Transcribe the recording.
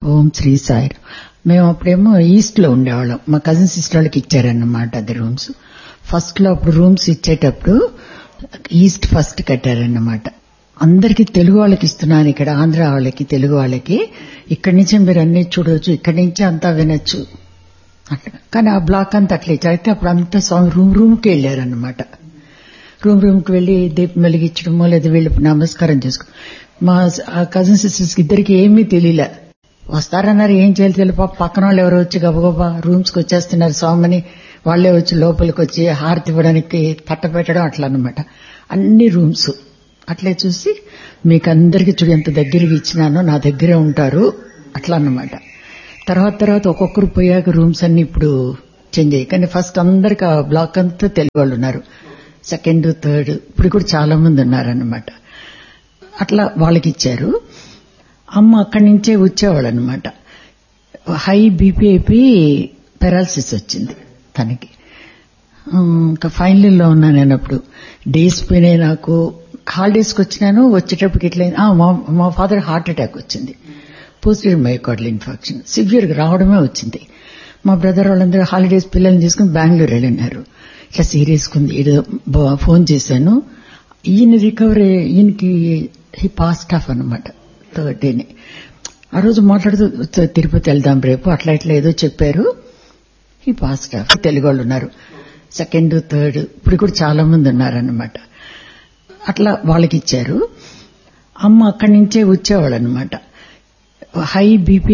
ఓం శ్రీ సాయి మేము అప్పుడేమో ఈస్ట్ లో ఉండేవాళ్ళం మా కజిన్ సిస్టర్ వాళ్ళకి ఇచ్చారన్నమాట అది రూమ్స్ ఫస్ట్ లో అప్పుడు రూమ్స్ ఇచ్చేటప్పుడు ఈస్ట్ ఫస్ట్ కట్టారన్నమాట అందరికి తెలుగు వాళ్ళకి ఇస్తున్నాను ఇక్కడ ఆంధ్ర వాళ్ళకి తెలుగు వాళ్ళకి ఇక్కడి నుంచి మీరు అన్ని చూడవచ్చు ఇక్కడి నుంచి అంతా వినొచ్చు అట్లా కానీ ఆ బ్లాక్ అంతా అట్లా ఇచ్చారు అయితే అప్పుడు అంతా స్వామి రూమ్ రూమ్కి వెళ్ళారన్నమాట రూమ్ రూమ్కి వెళ్ళి దీపం వెలిగించడమో లేదా వెళ్ళి నమస్కారం చేసుకో మా కజిన్ సిస్టర్స్ ఇద్దరికి ఏమీ తెలియలే వస్తారన్నారు ఏం చేయాలి తెలియదు పాప పక్కన వాళ్ళు ఎవరో వచ్చి గబగబా రూమ్స్కి వచ్చేస్తున్నారు స్వామిని వాళ్లే వచ్చి లోపలికి వచ్చి హారతి ఇవ్వడానికి తట్ట పెట్టడం అట్లా అనమాట అన్ని రూమ్స్ అట్లే చూసి మీకు అందరికి చూడు ఎంత దగ్గరికి ఇచ్చినానో నా దగ్గరే ఉంటారు అట్లా అన్నమాట తర్వాత తర్వాత ఒక్కొక్కరు పోయాక రూమ్స్ అన్ని ఇప్పుడు చేంజ్ అయ్యాయి కానీ ఫస్ట్ అందరికి ఆ బ్లాక్ అంతా తెలుగు వాళ్ళు ఉన్నారు సెకండ్ థర్డ్ ఇప్పుడు కూడా చాలా మంది ఉన్నారన్నమాట అట్లా వాళ్ళకి ఇచ్చారు అమ్మ అక్కడి నుంచే వచ్చేవాళ్ళు అనమాట హై బీపీ అయిపోయి పెరాలసిస్ వచ్చింది తనకి ఇంకా ఫైనల్ లో ఉన్నాను నేను అప్పుడు డేస్ పోయినాయి నాకు హాలిడేస్కి వచ్చినాను వచ్చేటప్పటికి ఇట్లా మా ఫాదర్ హార్ట్ అటాక్ వచ్చింది పోస్టర్ మైకార్డల్ ఇన్ఫెక్షన్ సివియర్ గా రావడమే వచ్చింది మా బ్రదర్ వాళ్ళందరూ హాలిడేస్ పిల్లల్ని తీసుకుని బెంగళూరు వెళ్ళినారు ఇట్లా సీరియస్ ఉంది ఏదో ఫోన్ చేశాను ఈయన రికవరీ ఈయనకి హీ పాస్ట్ ఆఫ్ అనమాట థర్డ్ డేని ఆ రోజు మాట్లాడుతూ తిరుపతి వెళ్దాం రేపు అట్లా ఇట్లా ఏదో చెప్పారు ఈ పాస్ట్ ఆఫ్ తెలుగు వాళ్ళు ఉన్నారు సెకండ్ థర్డ్ ఇప్పుడు కూడా చాలా మంది ఉన్నారన్నమాట అట్లా వాళ్ళకి ఇచ్చారు అమ్మ అక్కడి నుంచే వచ్చేవాళ్ళు అనమాట హై బీపీ